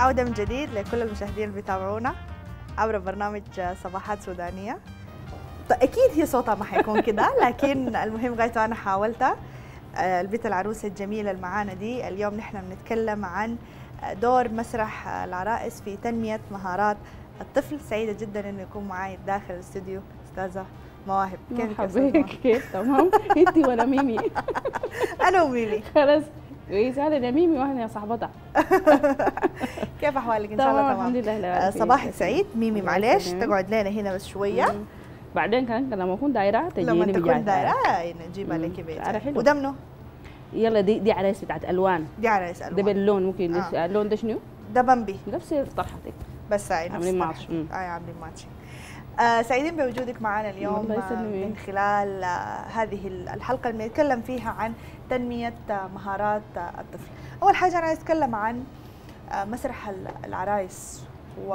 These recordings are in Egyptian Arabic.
عودة من جديد لكل المشاهدين اللي بيتابعونا عبر برنامج صباحات سودانية طيب أكيد هي صوتها ما حيكون كده لكن المهم غايته أنا حاولتها آه، البنت العروسة الجميلة اللي معانا دي اليوم نحن بنتكلم عن دور مسرح العرائس في تنمية مهارات الطفل سعيدة جدا إنه يكون معي داخل الاستوديو أستاذة مواهب كيفك يا أستاذة مرحبا مواهب؟ كيف تمام انت ولا ميمي أنا وميمي خلاص كويس هذا يا ميمي واحنا يا صاحبتها كيف أحوالك إن شاء الله تمام تمام الحمد لله لا آه، في- صباحك سعيد ميمي الله معلش يسلمك. تقعد لنا هنا بس شوية مم. بعدين كان لما اكون دايره تجيني لما تكون بجاي. دايرة آه، نجيبها مم. لك بيتك تعالى حلو. وده منه يلا دي دي عرايس بتاعت الوان دي على يسأل ده باللون ممكن آه. آه. اللون ده شنو؟ ده بمبي نفس طرحتك بس هاي نفس عاملين الطرح. ماتش. مم. آه عاملين ماتش آه سعيدين بوجودك معنا اليوم الله آه، يسلمك. من خلال آه هذه ال- الحلقة اللي بنتكلم فيها عن تنمية آه، مهارات آه، الطفل أول حاجة أنا عايز أتكلم عن آه، مسرح ال- العرايس و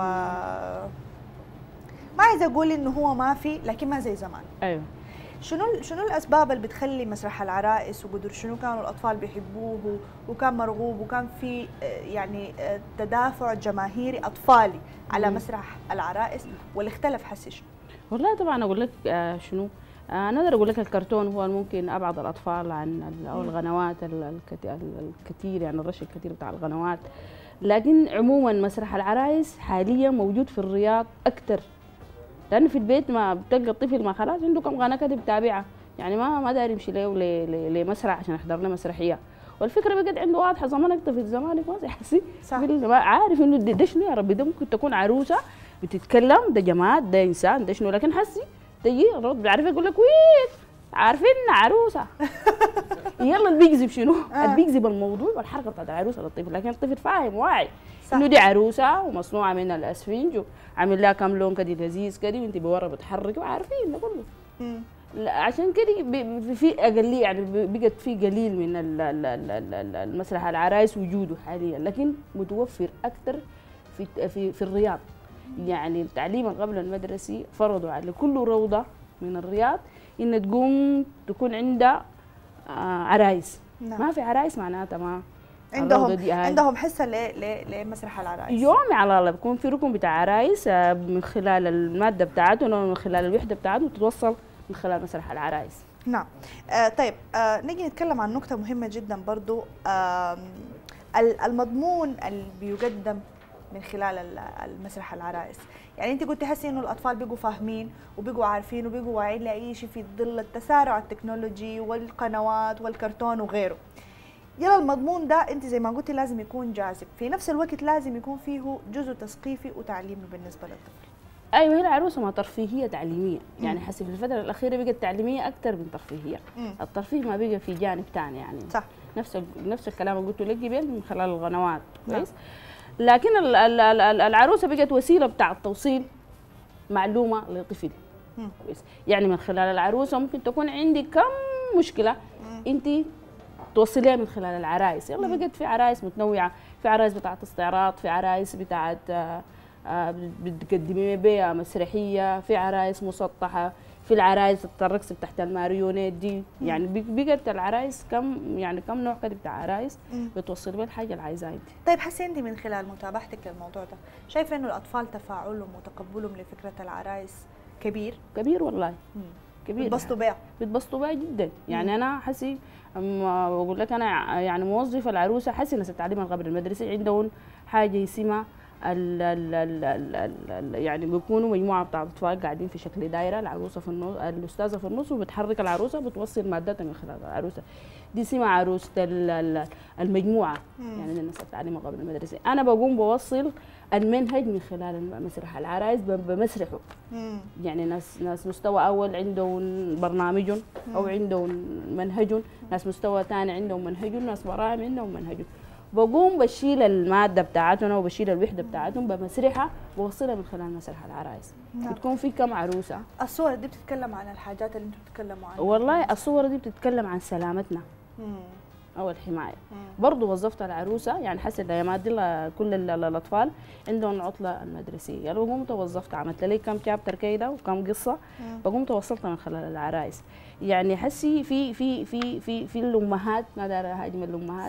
ما عايزة أقول إنه هو ما في لكن ما زي زمان ايوه شنو شنو الاسباب اللي بتخلي مسرح العرائس وقدر شنو كانوا الاطفال بيحبوه وكان مرغوب وكان في آه، يعني آه، تدافع جماهيري اطفالي على مم. مسرح العرائس واللي اختلف حسي شنو؟ والله طبعا اقول لك آه شنو آه انا اقدر اقول لك الكرتون هو ممكن ابعد الاطفال عن ال- او مم. القنوات ال- الكت- ال- الكثير يعني الرش الكثير بتاع القنوات لكن عموما مسرح العرايس حاليا موجود في الرياض اكثر لانه في البيت ما بتلقى الطفل ما خلاص عنده كم قناه كده بتابعها يعني ما ما داير يمشي له ل- ل- لمسرح عشان يحضر له مسرحيه والفكره بقت عنده واضحه زمانك طفل زمانك ما زي حسي صح. بال- ما عارف انه ده, ده شنو يا ربي ده ممكن تكون عروسه بتتكلم ده جماد ده انسان ده شنو لكن حسي تجي الرد بيعرف يقول لك ويت عارفين عروسه يلا اللي بيجذب شنو؟ آه. اللي بيجذب الموضوع والحركه بتاعت العروسه للطفل لكن الطفل فاهم واعي صح. انه دي عروسه ومصنوعه من الاسفنج وعامل لها كم لون كده لذيذ كده وانت بورا بتحركي وعارفين ده كله مم. لا، عشان كده ب- ب- في اقليه يعني ب- بقت في قليل من ال- ال- ال- ال- ال- المسرح العرايس وجوده حاليا لكن متوفر اكثر في في في الرياض يعني التعليم قبل المدرسي فرضوا على كل روضه من الرياض ان تقوم تكون عندها آه، عرايس نعم. ما في عرايس معناتها ما عندهم الروضة دي هاي. عندهم حصه ل ل لمسرح العرائس يومي على الله بيكون في ركن بتاع عرايس آه، من خلال الماده بتاعته من خلال الوحده بتاعته تتوصل من خلال مسرح العرايس نعم آه طيب آه نيجي نتكلم عن نقطة مهمة جدا برضو آم، ال- المضمون اللي بيقدم من خلال ال- المسرح العرائس يعني انت كنت تحسي انه الاطفال بيجوا فاهمين وبيجوا عارفين وبيجوا واعيين لاي شيء في ظل التسارع التكنولوجي والقنوات والكرتون وغيره يلا المضمون ده انت زي ما قلتي لازم يكون جاذب في نفس الوقت لازم يكون فيه جزء تثقيفي وتعليمي بالنسبة للطفل ايوه هي العروسه ما ترفيهيه تعليميه يعني حسي في الفتره الاخيره بقت تعليميه اكثر من ترفيهيه مم. الترفيه ما بقى في جانب ثاني يعني صح نفس ال- نفس الكلام اللي قلته لك قبل من خلال القنوات نعم. كويس لكن ال- ال- ال- ال- العروسه بقت وسيله بتاع توصيل معلومه لطفل مم. كويس يعني من خلال العروسه ممكن تكون عندي كم مشكله انت توصليها من خلال العرايس يلا بقت في عرايس متنوعه في عرايس بتاعت استعراض في عرايس بتاعت آه، آه، بتقدمي بيها مسرحيه في عرايس مسطحه في العرايس الرقص تحت الماريونيت دي يعني بق- بقت العرايس كم يعني كم نوع كده بتاع عرايس مم. بتوصل بيها الحاجه اللي عايزاها انت طيب حسي انت من خلال متابعتك للموضوع ده شايفه انه الاطفال تفاعلهم وتقبلهم لفكره العرايس كبير كبير والله كبير بيتبسطوا بيها بتبسطوا بيها جدا يعني انا حسي اما بقول لك انا يعني موظفه العروسه حسي ناس التعليم القبل المدرسي عندهم حاجه اسمها ال ال ال ال ال ال يعني بيكونوا مجموعه بتاع اطفال قاعدين في شكل دايره العروسه في النص الاستاذه في النص وبتحرك العروسه بتوصل مادتها من خلال العروسه دي اسمها عروسه ال- ال- المجموعه مم. يعني الناس التعليم قبل المدرسي انا بقوم بوصل المنهج من خلال مسرح العرايس ب- بمسرحه مم. يعني ناس ناس مستوى اول عندهم برنامجهم او عندهم منهجهم ناس مستوى ثاني عندهم منهجهم ناس براعم عندهم منهجهم بقوم بشيل الماده بتاعتهم او بشيل الوحده بتاعتهم بمسرحها بوصلها من خلال مسرح العرايس نعم. بتكون في كم عروسه الصور دي بتتكلم عن الحاجات اللي انتم بتتكلموا عنها والله الصور دي بتتكلم عن سلامتنا مم. او الحمايه مم. برضه وظفت العروسه يعني حسيت الايامات دي ل- كل ال- ال- الاطفال عندهم العطله المدرسيه يعني بقوم توظفت عملت لي كم شابتر كده وكم قصه مم. بقوم توصلتها من خلال العرايس يعني حسي في في في في في الامهات ما دار هاجم الامهات صح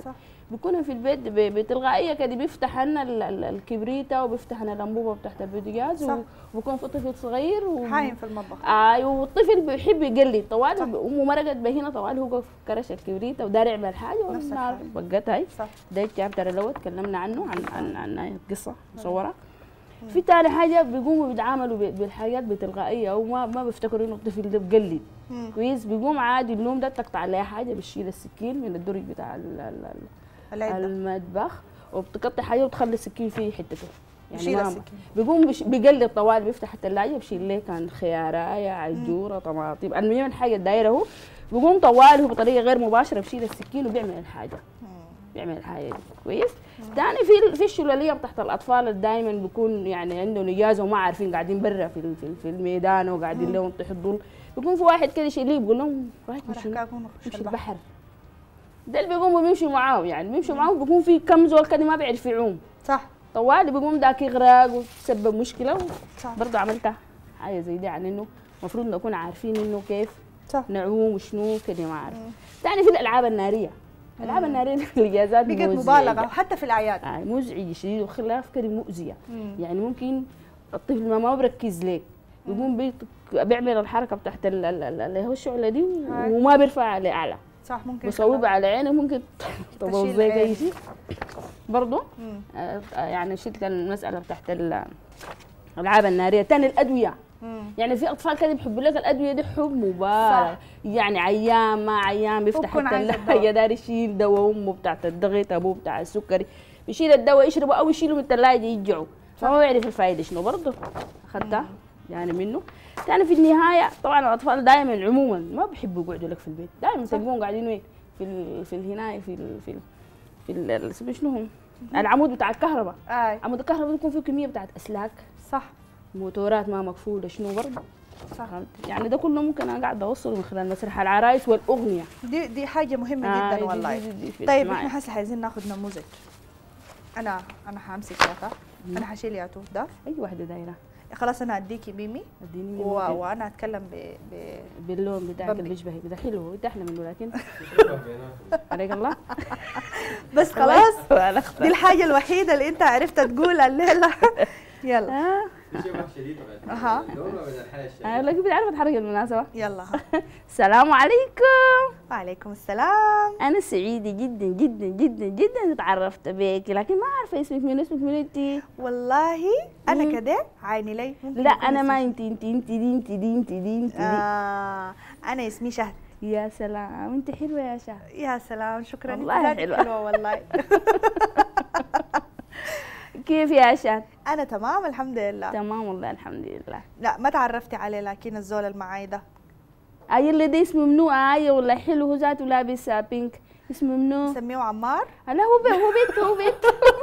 بيكونوا في البيت ب- بتلقائيه كده بيفتح لنا ال- ال- الكبريته وبيفتح لنا الانبوبه بتاعت البوتاجاز صح. وبكون في طفل صغير و... حايم في المطبخ ايوه والطفل بيحب يقلد طوال صح. امه مرقت بهنا طوال هو كرش الكبريته ودار يعمل حاجه نفس والنار الحاجة. بقت هاي صح ده الشابتر الاول تكلمنا عنه عن عن عن هاي القصه مصوره في تاني حاجه بيقوموا بيتعاملوا ب- بالحاجات بتلقائيه وما ما بيفتكروا انه الطفل ده بقلد مم. كويس بيقوم عادي النوم ده تقطع عليه حاجه بتشيل السكين من الدرج بتاع ال- ال- ال- العدة المطبخ وبتقطع حاجه وتخلي السكين في حتته بشيل ما- السكين. بيقوم بش... بيقلب طوال بيفتح الثلاجه بيشيل ليه كان خيارايه عجوره طماطم المهم الحاجه الدايره هو بيقوم طوال هو بطريقه غير مباشره بيشيل السكين وبيعمل الحاجه بيعمل الحاجه دي كويس ثاني في في الشلاليه بتاعت الاطفال اللي دائما بيكون يعني عنده نجازه وما عارفين قاعدين برا في ال- في, ال- في الميدان وقاعدين لهم تحت الظل بيكون في واحد كده يشيليه بيقول لهم رايك راح نمشي كاكون نخش نمشي البحر البحر ده اللي بيقوموا بيمشوا معاهم يعني بيمشوا معاهم بيكون في كم زول كده ما بيعرف يعوم صح طوالي بيقوم داك يغرق وتسبب مشكله صح برضه عملتها حاجه زي دي يعني انه المفروض نكون عارفين انه كيف صح نعوم وشنو كده ما عارف مم. ثاني في الالعاب الناريه الالعاب الناريه الاجازات بقت مزعجة. مبالغه وحتى في الاعياد آه مزعجه شديد وخلاف كده مؤذيه مم. يعني ممكن الطفل ما ما بركز ليك بيقوم بيت- بيعمل الحركه بتاعت ال- ال- ال- اللي هو الشعله دي هاي. وما بيرفع لاعلى صح ممكن بصوب خلاص. على عينه ممكن تبوظ تشيل زي عين. اي شيء برضه مم. آه، يعني شلت المسألة بتاعت ال- الألعاب النارية تاني الأدوية مم. يعني في أطفال كده بيحبوا لك الأدوية دي حب مبالغ صح. يعني عيان ما عيان بيفتح بكون عايز الثلاجة الدواء. دار يشيل دواء أمه بتاعت الضغط أبوه بتاع السكري بيشيل الدواء يشربه أو يشيله من الثلاجة يجعوا فما بيعرف الفايدة شنو برضه أخذتها يعني منه تاني في النهاية طبعا الأطفال دائما عموما ما بيحبوا يقعدوا لك في البيت دائما تلقوهم قاعدين وين في ال في الهناية في ال في ال في ال- اسمه شنو هم العمود بتاع الكهرباء اي عمود الكهرباء بيكون فيه كميه بتاعت اسلاك صح موتورات ما مقفوله شنو برضه صح فهمت يعني ده كله ممكن انا قاعده اوصله من خلال مسرح العرايس والاغنيه دي دي حاجه مهمه آه، جدا دي- والله دي- دي في طيب الاجتماع. احنا هسه عايزين ناخذ نموذج انا انا حامسك ياتا انا حشيل ياتو ده اي واحده دايره خلاص انا اديكي ميمي اديني و... و... وانا اتكلم ب... ب... باللون بتاعك بمبي. اللي بيشبه ده حلو ده احلى منه لكن عليك الله بس خلاص الله دي يختار. الحاجه الوحيده اللي انت عرفت تقولها الليله يلا آه، شبه شديد بعد أها. اللون وبعد الحالة الشديد آه، لكن بتعرف اتحرك المناسبه يلا السلام عليكم وعليكم السلام انا سعيده جدا جدا جدا جدا اتعرفت بك لكن ما عارفه اسمك مين اسمك مين انت والله انا مم. كده عيني لي ممكن لا يكون انا ما اسمي- انت انت انت دي انت دي انت دي انت دي آه انا اسمي شهد يا سلام انت حلوه يا شهد يا سلام شكرا انت والله ذاتك حلوة. حلوه والله كيف يا شهد انا تمام الحمد لله تمام والله الحمد لله لا ما تعرفتي عليه لكن الزول اللي معاي ده اي اللي ده اسمه منو اي والله حلو هو ذاته لابس بينك اسمه منو نسميه عمار لا هو بي هو بيت هو بيت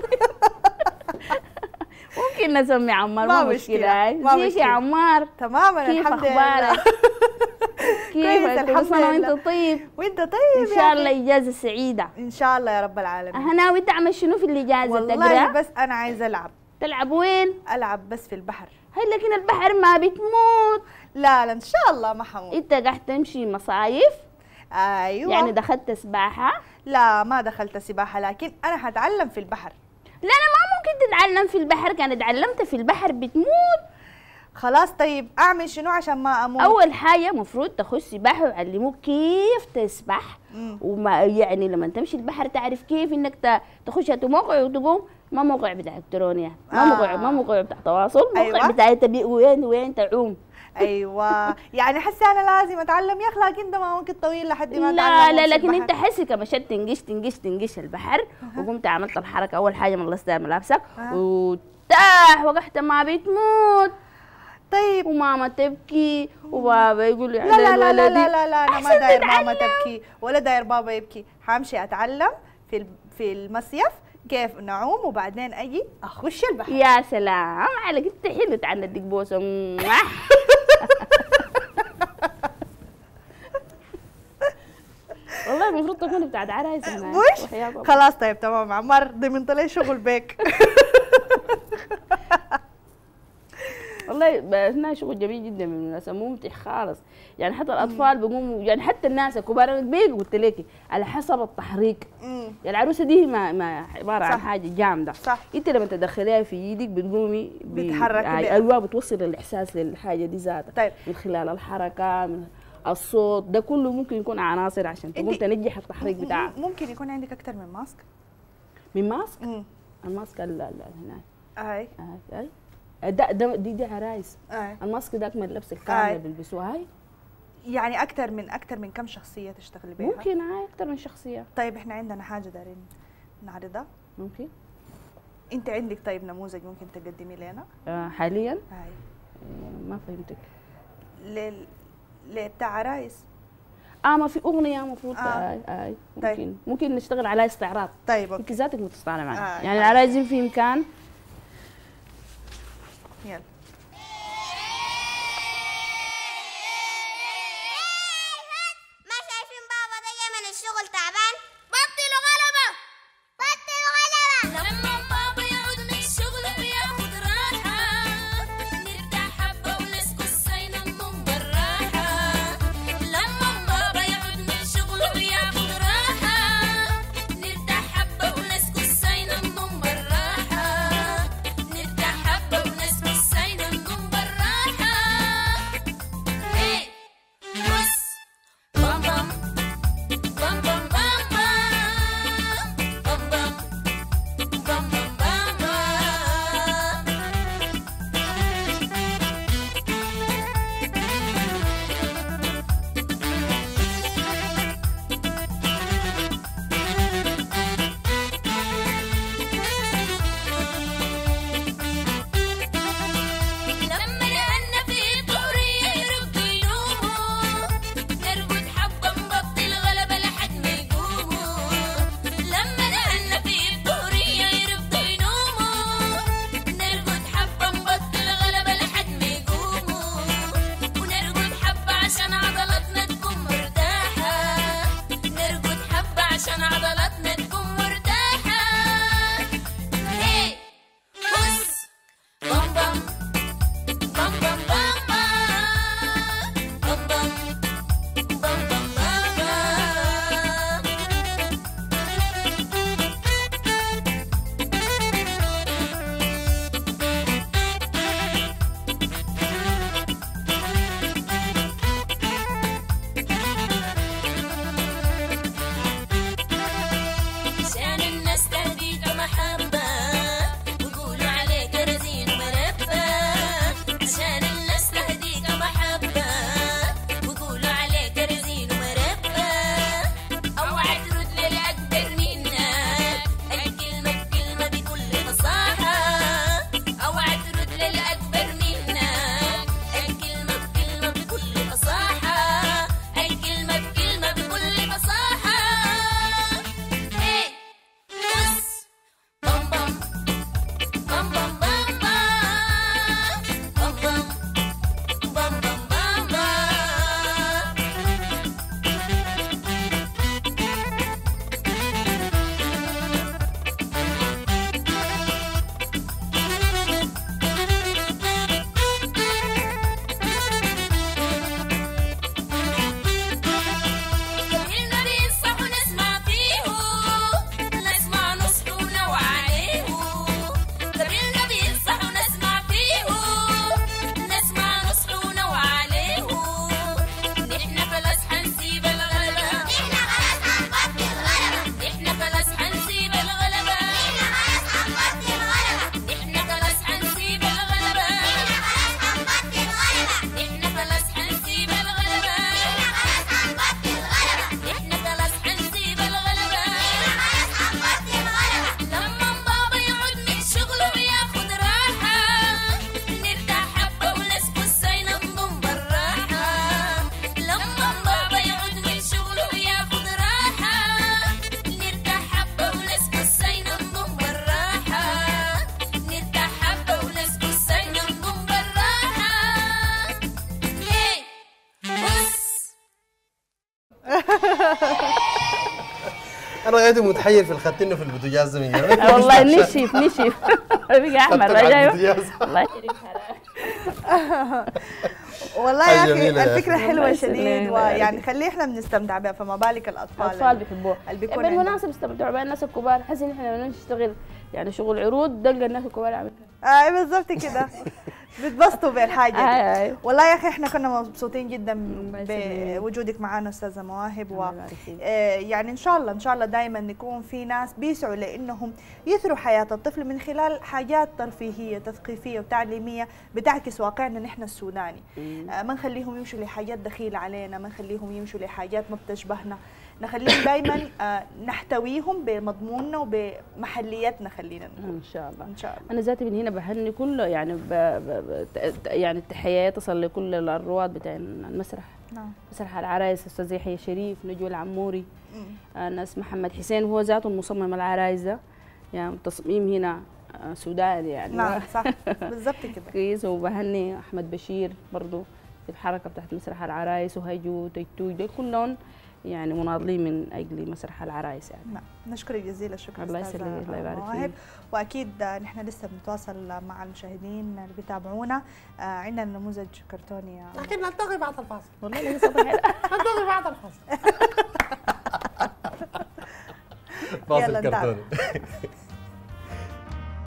ممكن نسمي عمار ما ما مشكلة، مشكلة ما كيف مشكلة. يا عمار تماما كيف الحمد لله اخبارك كيف كويس، كل الحمد سنة لله. وانت طيب وانت طيب ان يا شاء الله أخي. اجازة سعيدة ان شاء الله يا رب العالمين ها ناوي تعمل شنو في الاجازة والله تقرا بس انا عايزه العب تلعب وين العب بس في البحر هاي لكن البحر ما بتموت لا لا ان شاء الله ما حموت انت قاعد تمشي مصايف ايوه يعني دخلت سباحة لا ما دخلت سباحه لكن انا حتعلم في البحر لا انا ما ممكن تتعلم في البحر كان تعلمت في البحر بتموت خلاص طيب اعمل شنو عشان ما اموت اول حاجه مفروض تخش سباحه ويعلموك كيف تسبح مم. وما يعني لما تمشي البحر تعرف كيف انك ت- تخش موقع وتقوم ما موقع بتاع الكترونيا ما آه. موقع ما موقع بتاع تواصل موقع أيوة. بتاع تبي وين وين تعوم ايوه يعني حسي انا لازم اتعلم يا اخي لكن ده ما وقت طويل لحد ما لا اتعلم لا وأمشي لكن البحر. انت حسي كما شت تنقش تنقش تنقش البحر وقمت عملت الحركه اول حاجه ملصت ملابسك آه. وتاح وقحت ما بتموت طيب وماما تبكي وبابا يقول لي لا لا لا لا ولدي لا, لا, لا انا ما أحسن داير ماما تتعلم. تبكي ولا داير بابا يبكي حامشي اتعلم في ال- في المصيف كيف نعوم وبعدين اجي اخش البحر يا سلام عليك انت حلو تعال نديك بوسه موح. والله المفروض تكون بتاعت عرايس هناك مش وحياة الله. خلاص طيب تمام عمار ضمنت لي شغل بيك والله والله ب- هنا شغل جميل جدا من الناس ممتع خالص يعني حتى الاطفال بيقوموا يعني حتى الناس الكبار أنا كبير قلت لك على حسب التحريك مم. يعني العروسه دي ما ما عباره عن صح. حاجه جامده صح. انت لما تدخليها في ايدك بتقومي ب- بتحركي آه، بيها. ايوه بتوصل الاحساس للحاجه دي ذاتها طيب. من خلال الحركه من الصوت ده كله ممكن يكون عناصر عشان تقوم انت- تنجح التحريك م- بتاعها م- ممكن يكون عندك اكثر من ماسك من ماسك مم. الماسك ال- ال- هناك اي آه، اي ده ده دي دي عرايس اي الماسك ده من اللبس الكامل آي. اللي بيلبسوها هاي يعني اكثر من اكثر من كم شخصيه تشتغلي بها ممكن هاي اكثر من شخصيه طيب احنا عندنا حاجه دارين نعرضها ممكن انت عندك طيب نموذج ممكن تقدمي لنا آه حاليا هاي آه، ما فهمتك لل لبتاع عرايس اه ما في اغنيه المفروض آه. آه. آه. ممكن طيب. ممكن نشتغل على استعراض طيب انت اوكي ذاتك بتشتغلي معنا آه، يعني آه. العرايس في امكان يلا ما شايفين بابا ده جاي من الشغل تعبان بطلوا غلبة بطلوا غلبة لما بابا يعود من الشغل وياخد راحة نرتاح حبة ونسكت سينا النوم بالراحة لما بابا يعود من الشغل وياخد راحة نرتاح حبة ونسكت سينا النوم بالراحة نرتاح حبة ونسكت سينا النوم بالراحة هي بص بام بام بام بام بام بام بام بام بام بام بام لما لقنا في الظهرية يرد ينوموا نرقد حبة نبطل غلبة لحد ما يقوموا لما لقنا في الظهرية يرد ينوموا نرقد حبة نبطل غلبة لحد ما يقوموا ونرقد حبة عشان عضلاتنا تكون مرتاحة نرقد حبة عشان عضلاتنا تكون مرتاحة هي بص بام بام بام بام بام بام بام بام بام بام بام عشان الناس تهديك محبة ويقولوا عليك رزين ومربى عشان الناس تهديك محبة ويقولوا عليك رزين ومربى اوعى ترد للأكبر منك الكلمة بكلمة بكل فصاحة اوعى ترد للأكبر منك الكلمة بكلمة بكل فصاحة الكلمة بكلمة بكل فصاحة هي بص بام بام بام بام بام بام بام بام بام بام بام كلنا بينصح ونسمع فيه نسمع نصح ونوع عليه كلنا بينصح ونسمع فيه نسمع نصح ونوع عليه نحن فلس حنسيب الغلبة نحن خلاص حنبطل الغلبة نحن فلس حنسيب الغلبة نحن خلاص حنسيب الغلبة نحن خلاص حنسيب الغلبة نحن خلاص حنسيب الغلبة لما بابا يعود من شغله وياخد راحة نرتاح حبة ونسكت سينا نضم بالراحة لما بابا يعود من شغله وياخد راحة نرتاح حبة ونسكت سينا نضم بالراحة نرتاح حبة ونسكت سينا نضم بالراحة هي بص انا قاعد متحير في الخاتين في البوتاجاز من جمال والله نشف نشف بقى احمر خدتك على رجايو البوتاجاز. الله يكرمك والله يا حاجة اخي جميلة يا الفكره أخي. حلوه الله شديد يسلمك. ويعني خليه احنا بنستمتع بها فما بالك الاطفال الاطفال بيحبوها اللي بيكون بالمناسبه بيستمتعوا بها الناس الكبار حاسس ان احنا لما نشتغل يعني شغل عروض تلقى الناس الكبار عاملين اي بالضبط كده بتبسطوا بالحاجه دي آي آي. والله يا اخي احنا كنا مبسوطين جدا الله يسلمك. بوجودك معنا استاذه مواهب و الله يبارك فيك. آه، يعني ان شاء الله ان شاء الله دائما يكون في ناس بيسعوا لانهم يثروا حياه الطفل من خلال حاجات ترفيهيه تثقيفيه وتعليميه بتعكس واقعنا نحن السوداني آه، ما نخليهم يمشوا لحاجات دخيله علينا ما نخليهم يمشوا لحاجات ما بتشبهنا نخليهم دائما آه، نحتويهم بمضموننا وبمحليتنا خلينا نقول ان شاء الله ان شاء الله انا ذاتي من هنا بهني كل يعني ب... ب... ب... ت- يعني التحيات تصل لكل الرواد بتاع المسرح نعم مسرح العرايس استاذ يحيى شريف نجوى العموري مم. آه، ناس محمد حسين هو ذاته المصمم العرايس ده يعني التصميم هنا آه، سوداني يعني نعم صح بالضبط كده كويس وبهني احمد بشير برضو في الحركه بتاعت مسرح العرايس وهيجو وتيتوي دول كلهم يعني مناضلين من اجل مسرح العرايس يعني نعم نشكرك جزيل الشكر الله أستاذة يسلمك، الله يبارك مواهب. فيك. واكيد آه، نحن لسه بنتواصل مع المشاهدين اللي بيتابعونا آه، عندنا نموذج كرتوني آه، لكن نلتقي بعد الفاصل والله لسه صباح نلتقي بعد الفاصل يلا فاصل نتابع. كرتوني